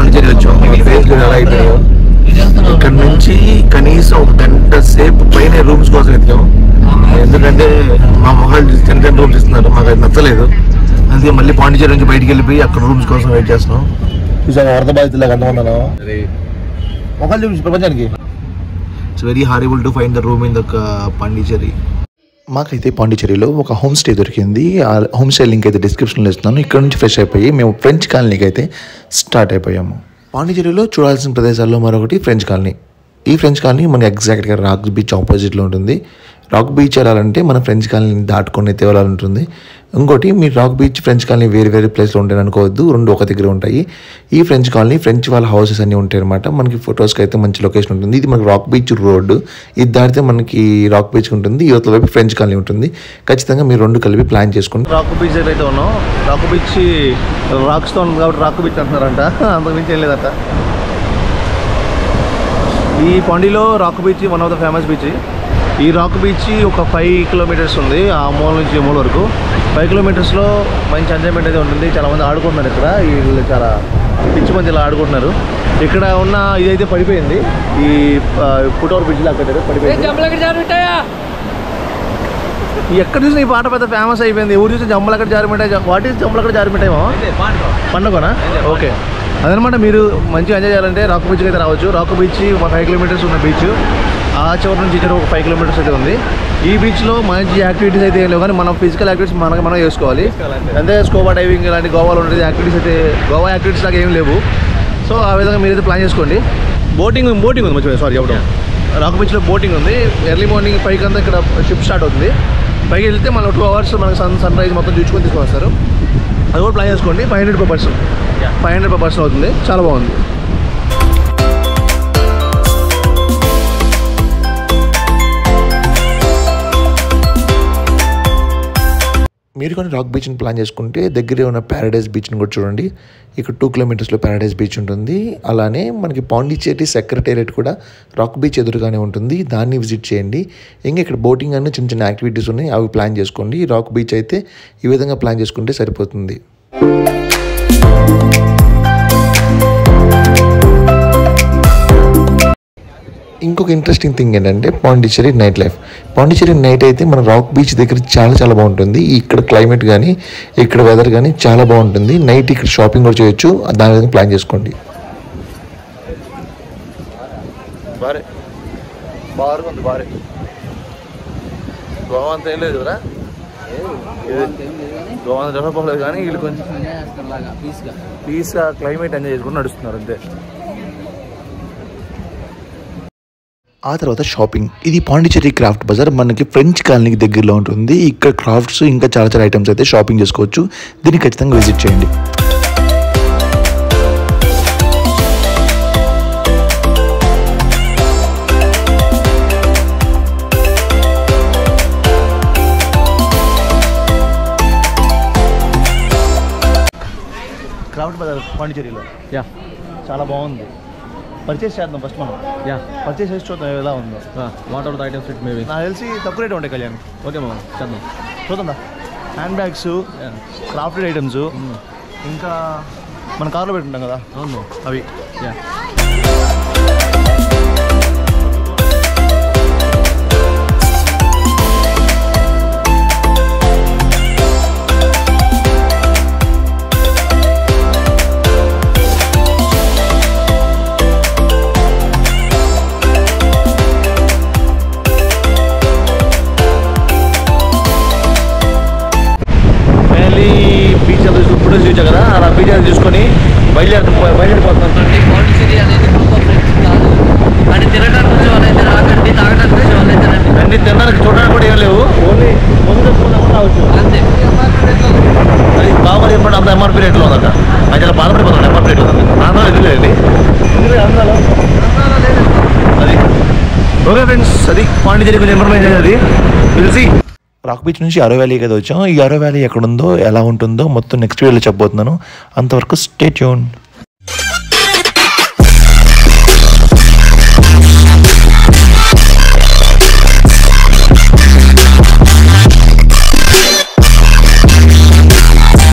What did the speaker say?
పాండిచేరి వచ్చాం మన ఫేస్ ఎలా అయిపోయాయో ఇక్కడ నుంచి కనీసం ఒక గంట సేపు పైన రూమ్స్ కోసం ఎత్తాం ఎందుకంటే మా మొహాలు చూసి చిన్న చిన్న రూమ్స్ ఇస్తున్నారు మాకు అది నచ్చలేదు అందుకే మళ్ళీ పాండిచేరి నుంచి బయటికి వెళ్ళిపోయి అక్కడ రూమ్స్ కోసం వెయిట్ చేస్తున్నాం చూసాక వరద బాధితులకు ఎంతమంది మొహాలు చూపించి ప్రపంచానికి it's very horrible to find the room in the Pondicherry మాకైతే పాండిచేరిలో ఒక హోమ్ స్టే దొరికింది ఆ హోమ్ స్టే లింక్ అయితే డిస్క్రిప్షన్లో ఇస్తున్నాను ఇక్కడ నుంచి ఫ్రెష్ అయిపోయి మేము ఫ్రెంచ్ కాలనీకి అయితే స్టార్ట్ అయిపోయాము పాండిచేరిలో చూడాల్సిన ప్రదేశాల్లో మరొకటి ఫ్రెంచ్ కాలనీ ఈ ఫ్రెంచ్ కాలనీ మనకి ఎగ్జాక్ట్గా రాక్ బీచ్ ఆపోజిట్లో ఉంటుంది రాక్ బీచ్ వెళ్ళాలంటే మన ఫ్రెంచ్ కాలనీని దాటుకొని అయితే వెళ్ళాలంటుంది ఇంకోటి మీరు రాక్ బీచ్ ఫ్రెంచ్ కాలనీ వేరే వేరే ప్లేస్లో ఉంటాయని అనుకోవద్దు రెండు ఒక దగ్గర ఉంటాయి ఈ ఫ్రెంచ్ కాలనీ ఫ్రెంచ్ వాళ్ళ హౌసెస్ అన్నీ ఉంటాయి అనమాట మనకి ఫొటోస్కి అయితే మంచి లొకేషన్ ఉంటుంది ఇది మనకి రాక్ బీచ్ రోడ్ ఇది దాటితే మనకి రాక్ బీచ్ ఉంటుంది యువతల వైపు ఫ్రెంచ్ కాలనీ ఉంటుంది ఖచ్చితంగా మీరు రెండు కలిపి ప్లాన్ చేసుకుని రాక్ బీచ్ దగ్గర అయితే ఉన్నాం రాక్ బీచ్ రాక్ స్టోన్ కాబట్టి రాక్ బీచ్ అంటున్నారంట అంతకు మించి ఏం లేదట ఈ కొండిలో rock beach one of the famous beach ఈ రాక్ బీచ్ ఒక ఫైవ్ కిలోమీటర్స్ ఉంది ఆ మూల నుంచి ఈ మూల వరకు ఫైవ్ కిలోమీటర్స్లో మంచి ఎంజాయ్మెంట్ అయితే ఉంటుంది చాలా మంది ఆడుకుంటున్నారు ఇక్కడ వీళ్ళు చాలా పిచ్చి మంది ఇలా ఆడుకుంటున్నారు ఇక్కడ ఉన్న ఇదైతే పడిపోయింది ఈ ఫుట్ఓవర్ బ్రిడ్జ్ లాగా కట్టారు పడిపోయింది ఎక్కడ చూసినా ఈ పాట పెద్ద ఫేమస్ అయిపోయింది ఎవరు చూసి జమ్మలక్కడ జారిమిటాయి వాట్ ఈస్ జమ్మలక్కడ జారిమిటాయేమో పండుగనా ఓకే అదనమాట మీరు మంచిగా ఎంజాయ్ చేయాలంటే రాక్ బీచ్కి అయితే రావచ్చు రాక్ బీచ్ ఒక ఫైవ్ కిలోమీటర్స్ ఉన్న బీచ్ ఆ చివరి నుంచి ఇక్కడ ఒక ఫైవ్ కిలోమీటర్స్ అయితే ఉంది ఈ బీచ్లో మంచి యాక్టివిటీస్ అయితే ఏం లేవు కానీ మనం ఫిజికల్ యాక్టివిటీస్ మనకి మనం చేసుకోవాలి అంటే స్కోబా డైవింగ్ ఇలాంటి గోవాలో ఉండేది యాక్టివిటీస్ అయితే గోవా యాక్టివిటీస్ లాగా ఏం లేవు సో ఆ విధంగా మీరైతే ప్లాన్ చేసుకోండి బోటింగ్ బోటింగ్ ఉంది మంచిగా సారీ చెప్పడం రాక్ బీచ్లో బోటింగ్ ఉంది ఎర్లీ మార్నింగ్ ఫైవ్ అంతా ఇక్కడ షిప్ స్టార్ట్ అవుతుంది పైకి వెళ్తే మనం టూ అవర్స్ మనకి సన్ సన్ రైజ్ మొత్తం చూసుకొని తీసుకొని వస్తారు అది కూడా ప్లాన్ చేసుకోండి five hundred per person five hundred per person అవుతుంది చాలా బాగుంది మీరు కానీ రాక్ బీచ్ని ప్లాన్ చేసుకుంటే దగ్గరే ఉన్న ప్యారడైజ్ బీచ్ని కూడా చూడండి ఇక్కడ టూ కిలోమీటర్స్లో ప్యారడైజ్ బీచ్ ఉంటుంది అలానే మనకి పాండిచేరి సెక్రటేరియట్ కూడా రాక్ బీచ్ ఎదురుగానే ఉంటుంది దాన్ని విజిట్ చేయండి ఇంకా ఇక్కడ బోటింగ్ అన్ని చిన్న చిన్న యాక్టివిటీస్ ఉన్నాయి అవి ప్లాన్ చేసుకోండి రాక్ బీచ్ అయితే ఈ విధంగా ప్లాన్ చేసుకుంటే సరిపోతుంది ఇంకొక ఇంట్రెస్టింగ్ థింగ్ ఏంటంటే Pondicherry nightlife Pondicherry night అయితే మన రాక్ బీచ్ దగ్గర చాలా చాలా బాగుంటుంది ఇక్కడ క్లైమేట్ కానీ ఇక్కడ వెదర్ కానీ చాలా బాగుంటుంది నైట్ ఇక్కడ షాపింగ్ కూడా చేయొచ్చు దాని విధంగా ప్లాన్ చేసుకోండి బారే బారుగా ఉంది బారే గోవా అంత ఏం లేదు కదా గోవా అంత డెవలప్ అవ్వలేదు కానీ వీళ్ళు కొంచెం పీస్గా క్లైమేట్ ఎంజాయ్ చేసుకుని నడుస్తున్నారు అంతే ఆ తర్వాత షాపింగ్ ఇది పాండిచ్చేరి క్రాఫ్ట్ బజార్ మనకి ఫ్రెంచ్ కాలనీకి దగ్గరలో ఉంటుంది ఇక్కడ క్రాఫ్ట్స్ ఇంకా చాలా చాలా ఐటమ్స్ అయితే షాపింగ్ చేసుకోవచ్చు దీన్ని ఖచ్చితంగా విజిట్ చేయండి క్రాఫ్ట్ బజార్ పాండిచేరిలో యా చాలా బాగుంది పర్చేస్ చేద్దాం ఫస్ట్ మనం యా పర్చేస్ చేసి చూద్దాం ఎలా ఉందో what are the items it maybe నాకు తెలిసి తక్కువ రేట్ ఉంటాయి కళ్యాణ్ ఓకే మామ చేద్దాం చూద్దాం హ్యాండ్ బ్యాగ్స్ క్రాఫ్టెడ్ ఐటమ్స్ ఇంకా మన కార్లో పెట్టుకుంటాం కదా అవును అవి యా మెయిన్లీ బీచ్ అంతా ఇప్పుడు చూసా కదా అలా బీచ్ అంతా చూసుకొని బయలుదేరు బయలుదేరిపోతున్నాం పాండిచేరి అనేది గ్రూప్ ఆఫ్ ఫ్రెండ్స్ కాదు కానీ తినడానికి వచ్చే వాళ్ళైతే రాకండి తాగడానికి వచ్చే వాళ్ళైతే రండి అన్ని తినడానికి చూడడానికి కూడా ఏం లేవు ఓన్లీ ముందు తెచ్చుకున్నా కూడా రావచ్చు అంతే అది బాగా చెప్పండి అంత ఎంఆర్పీ రేట్లో ఉందట అది చాలా బాధపడిపోతుంది ఎంఆర్పీ రేట్లో ఉంది ఆంధ్ర ఎదురులేండి అది ఓకే ఫ్రెండ్స్ అది పాండిచేరి కొంచెం ఇన్ఫర్మేషన్ అది తెలిసి రాక్ బీచ్ నుంచి అరో వ్యాలీకి అయితే వచ్చాం ఈ అరో వ్యాలీ ఎక్కడ ఉందో ఎలా ఉంటుందో మొత్తం నెక్స్ట్ వీడియోలో చెప్పబోతున్నాను అంతవరకు స్టే ట్యూన్